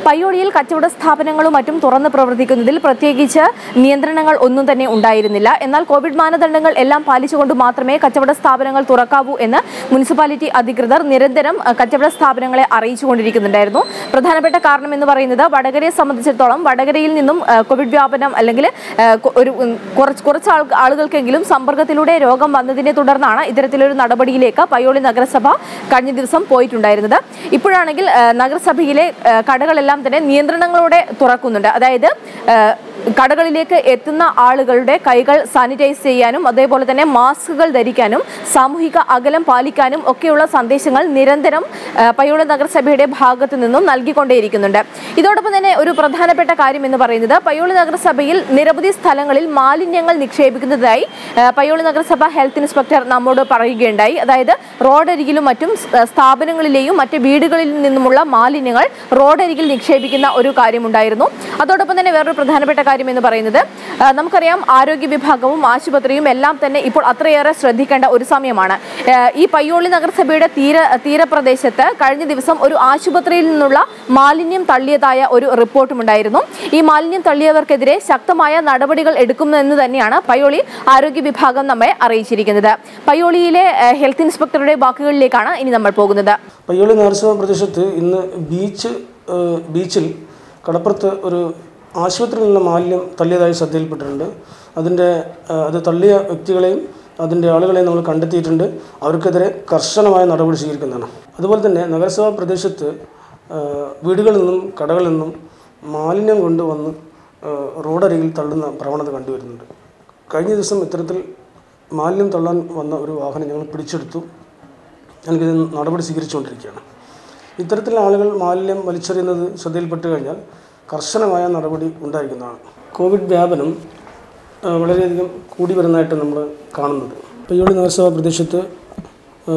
പയ്യോളിയിൽ കച്ചവട സ്ഥാപനങ്ങളും മറ്റും തുറന്ന് പ്രവർത്തിക്കുന്നതിൽ പ്രത്യേകിച്ച് നിയന്ത്രണങ്ങൾ ഒന്നും തന്നെ ഉണ്ടായിരുന്നില്ല എന്നാൽ കോവിഡ് മാനദണ്ഡങ്ങൾ എല്ലാം പാലിച്ചുകൊണ്ട് മാത്രമേ കച്ചവട സ്ഥാപനങ്ങൾ തുറക്കാവൂ എന്ന് മുനിസിപ്പാലിറ്റി അധികൃതർ നിരന്തരം അഹ്, കച്ചവട സ്ഥാപനങ്ങളെ അറിയിച്ചുകൊണ്ടിരിക്കുന്നുണ്ടായിരുന്നു പ്രധാനപ്പെട്ട കാരണം എന്ന് പറയുന്നത് വടകരയെ സംബന്ധിച്ചിടത്തോളം വടകരയിൽ നിന്നും അഹ്, കോവിഡ് വ്യാപനം അല്ലെങ്കിൽ അഹ്, കൊ- ഒരു ഉം, കുറച്ച് കുറച്ച് ആൾ- ആളുകൾക്കെങ്കിലും സമ്പർക്കത്തിലൂടെ രോഗം വന്നതിനെ തുടർന്നാണ് ഇത്തരത്തിലൊരു നടപടിയിലേക്ക് പയ്യോളി നഗരസഭ കഴിഞ്ഞ ദിവസം പോയിട്ടുണ്ടായിരുന്നത് ഇപ്പോഴാണെങ്കിൽ അഹ്, നഗരസഭയിലെ അഹ്, കടകളെല്ലാം തന്നെ നിയന്ത്രണങ്ങളോടെ തുറക്കുന്നുണ്ട് അതായത് അഹ്, കടകളിലേക്ക് എത്തുന്ന ആളുകളുടെ കൈകൾ സാനിറ്റൈസ് ചെയ്യാനും അതേപോലെ തന്നെ മാസ്കുകൾ ധരിക്കാനും സാമൂഹിക അകലം പാലിക്കാനും ഒക്കെയുള്ള സന്ദേശങ്ങൾ നിരന്തരം അഹ്, പയ്യോളി നഗരസഭയുടെ ഭാഗത്തു നിന്നും നൽകിക്കൊണ്ടേയിരിക്കുന്നുണ്ട് ഇതോടൊപ്പം തന്നെ ഒരു പ്രധാനപ്പെട്ട കാര്യം എന്ന് പറയുന്നത് പയ്യോളി നഗരസഭയിൽ നിരവധി സ്ഥലങ്ങളിൽ മാലിന്യങ്ങൾ നിക്ഷേപിക്കുന്നതായി അഹ്, പയ്യോളി നഗരസഭ ഹെൽത്ത് ഇൻസ്പെക്ടർ നമ്മോട് പറയുകയുണ്ടായി അതായത് റോഡരികിലും മറ്റും സ്- സ്ഥാപനങ്ങളിലെയും മറ്റ് വീടുകളിൽ നിന്നുമുള്ള മാലിന്യങ്ങൾ റോഡരികിൽ നിക്ഷേപിക്കുന്ന ഒരു കാര്യമുണ്ടായിരുന്നു അതോടൊപ്പം തന്നെ വേറൊരു പ്രധാനപ്പെട്ട കാര്യം എന്ന് പറയുന്നത് ആ, നമുക്കറിയാം ആരോഗ്യ വിഭാഗവും ആശുപത്രിയും എല്ലാം തന്നെ ഇപ്പോൾ അത്രയേറെ ശ്രദ്ധിക്കേണ്ട ഒരു സമയമാണ് ആ, ഈ പയ്യോളി നഗരസഭയുടെ തീര തീരപ്രദേശത്ത് കഴിഞ്ഞ ദിവസം ഒരു ആശുപത്രിയിൽ നിന്നുള്ള മാലിന്യം തള്ളിയതായ ഒരു റിപ്പോർട്ടും ഉണ്ടായിരുന്നു ഈ മാലിന്യം തള്ളിയവർക്കെതിരെ ശക്തമായ നടപടികൾ എടുക്കുമെന്ന് തന്നെയാണ് പയ്യോളി ആരോഗ്യ വിഭാഗം നമ്മെ അറിയിച്ചിരിക്കുന്നത് പയ്യോളിയിലെ ആ, ഹെൽത്ത് ഇൻസ്പെക്ടറുടെ വാക്കുകളിലേക്കാണ് ഇനി നമ്മൾ പോകുന്നത് പയ്യോളി നഗരസഭ പ്രദേശത്ത് ഇന്ന് ബീച്ച് ഏഹ്, ബീച്ചിൽ കടപ്പുറത്ത് ഒരു ആശുപത്രിയിൽ നിന്ന് മാലിന്യം തള്ളിയതായി ശ്രദ്ധയിൽപ്പെട്ടിട്ടുണ്ട് അതിൻ്റെ ഏഹ്, അത് തള്ളിയ വ്യക്തികളെയും അതിൻ്റെ ആളുകളെയും നമ്മൾ കണ്ടെത്തിയിട്ടുണ്ട് അവർക്കെതിരെ കർശനമായ നടപടി സ്വീകരിക്കുന്നതാണ് അതുപോലെ തന്നെ നഗരസഭാ പ്രദേശത്ത് ഏഹ്, വീടുകളിൽ നിന്നും കടകളിൽ നിന്നും മാലിന്യം കൊണ്ടുവന്ന് ഏഹ്, റോഡരികിൽ തള്ളുന്ന പ്രവണത കണ്ടുവരുന്നുണ്ട് കഴിഞ്ഞ ദിവസം ഇത്തരത്തിൽ മാലിന്യം തള്ളാൻ വന്ന ഒരു വാഹനം ഞങ്ങൾ പിടിച്ചെടുത്തു ഞങ്ങൾക്കിത് നടപടി സ്വീകരിച്ചുകൊണ്ടിരിക്കുകയാണ് ഇത്തരത്തിലുള്ള ആളുകൾ മാലിന്യം വലിച്ചെറിയുന്നത് ശ്രദ്ധയിൽപ്പെട്ട് കഴിഞ്ഞാൽ കർശനമായ നടപടി ഉണ്ടായിരിക്കുന്നതാണ് കോവിഡ് വ്യാപനം ആ, വളരെയധികം കൂടി വരുന്നതായിട്ട് നമ്മൾ കാണുന്നത് പയ്യോളി നഗരസഭാ പ്രദേശത്ത് ആ,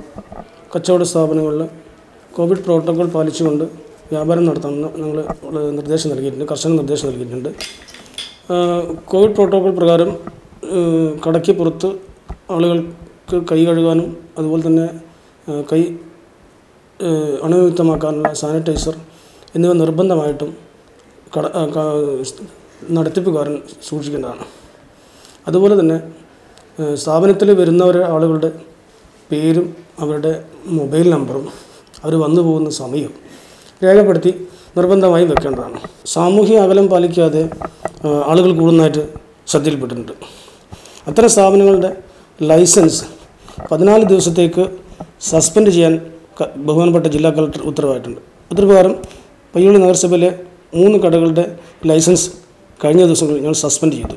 കച്ചവട സ്ഥാപനങ്ങളിൽ കോവിഡ് പ്രോട്ടോകോൾ പാലിച്ചുകൊണ്ട് വ്യാപാരം നടത്താമെന്ന് ഞങ്ങൾ നിർദ്ദേശം നൽകിയിട്ടുണ്ട് കർശന നിർദ്ദേശം നൽകിയിട്ടുണ്ട് ആ, കോവിഡ് പ്രോട്ടോകോൾ പ്രകാരം ആ, കടയ്ക്ക് പുറത്ത് ആളുകൾക്ക് കൈ കഴുകാനും അതുപോലെ തന്നെ ആ, കൈ ഏഹ് അണുവിമുക്തമാക്കാനുള്ള സാനിറ്റൈസർ എന്നിവ നിർബന്ധമായിട്ടും കട ആ, ക- നടത്തിപ്പുകാരൻ സൂക്ഷിക്കേണ്ടതാണ് അതുപോലെ തന്നെ ഏഹ് സ്ഥാപനത്തിൽ വരുന്നവരെ ആളുകളുടെ പേരും അവരുടെ മൊബൈൽ നമ്പറും അവർ വന്നു പോകുന്ന സമയവും രേഖപ്പെടുത്തി നിർബന്ധമായും വെക്കേണ്ടതാണ് സാമൂഹിക അകലം പാലിക്കാതെ ആ, ആളുകൾ കൂടുന്നതായിട്ട് ശ്രദ്ധയിൽപ്പെട്ടിട്ടുണ്ട് അത്തരം സ്ഥാപനങ്ങളുടെ ലൈസൻസ് പതിനാല് ദിവസത്തേക്ക് സസ്പെൻഡ് ചെയ്യാൻ ക- ബഹുമാനപ്പെട്ട ജില്ലാ കളക്ടർ ഉത്തരവായിട്ടുണ്ട് ഉത്തരപ്രകാരം പയ്യോളി നഗരസഭയിലെ മൂന്ന് കടകളുടെ ലൈസൻസ് കഴിഞ്ഞ ദിവസങ്ങളിൽ ഞങ്ങൾ സസ്പെൻഡ് ചെയ്തു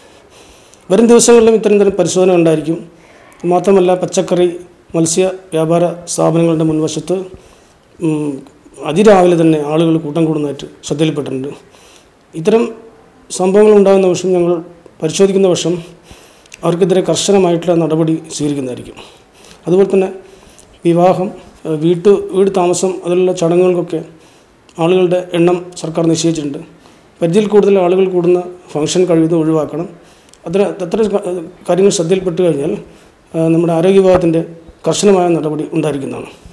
വരും ദിവസങ്ങളിലും ഇത്തരം തരം പരിശോധന ഉണ്ടായിരിക്കും മാത്രമല്ല പച്ചക്കറി മത്സ്യ വ്യാപാര സ്ഥാപനങ്ങളുടെ മുൻവശത്ത് ഉം, അതിരാവിലെ തന്നെ ആളുകൾ കൂട്ടം കൂടുന്നതായിട്ട് ശ്രദ്ധയിൽപ്പെട്ടിട്ടുണ്ട് ഇത്തരം സംഭവങ്ങൾ ഉണ്ടാകുന്ന വർഷം ഞങ്ങൾ പരിശോധിക്കുന്ന വർഷം അവർക്കെതിരെ കർശനമായിട്ടുള്ള നടപടി സ്വീകരിക്കുന്നതായിരിക്കും അതുപോലെ തന്നെ വിവാഹം ഏഹ് വീട്ടു വീട് താമസം അതിലുള്ള ചടങ്ങുകൾക്കൊക്കെ ആളുകളുടെ എണ്ണം സർക്കാർ നിശ്ചയിച്ചിട്ടുണ്ട് പരിധിയിൽ കൂടുതൽ ആളുകൾ കൂടുന്ന ഫംഗ്ഷൻ കഴിയുന്നത് ഒഴിവാക്കണം അത്ര അത്ര കാര്യങ്ങൾ ശ്രദ്ധയിൽപ്പെട്ട് കഴിഞ്ഞാൽ ആ, നമ്മുടെ ആരോഗ്യ വിഭാഗത്തിൻ്റെ കർശനമായ നടപടി ഉണ്ടായിരിക്കുന്നതാണ്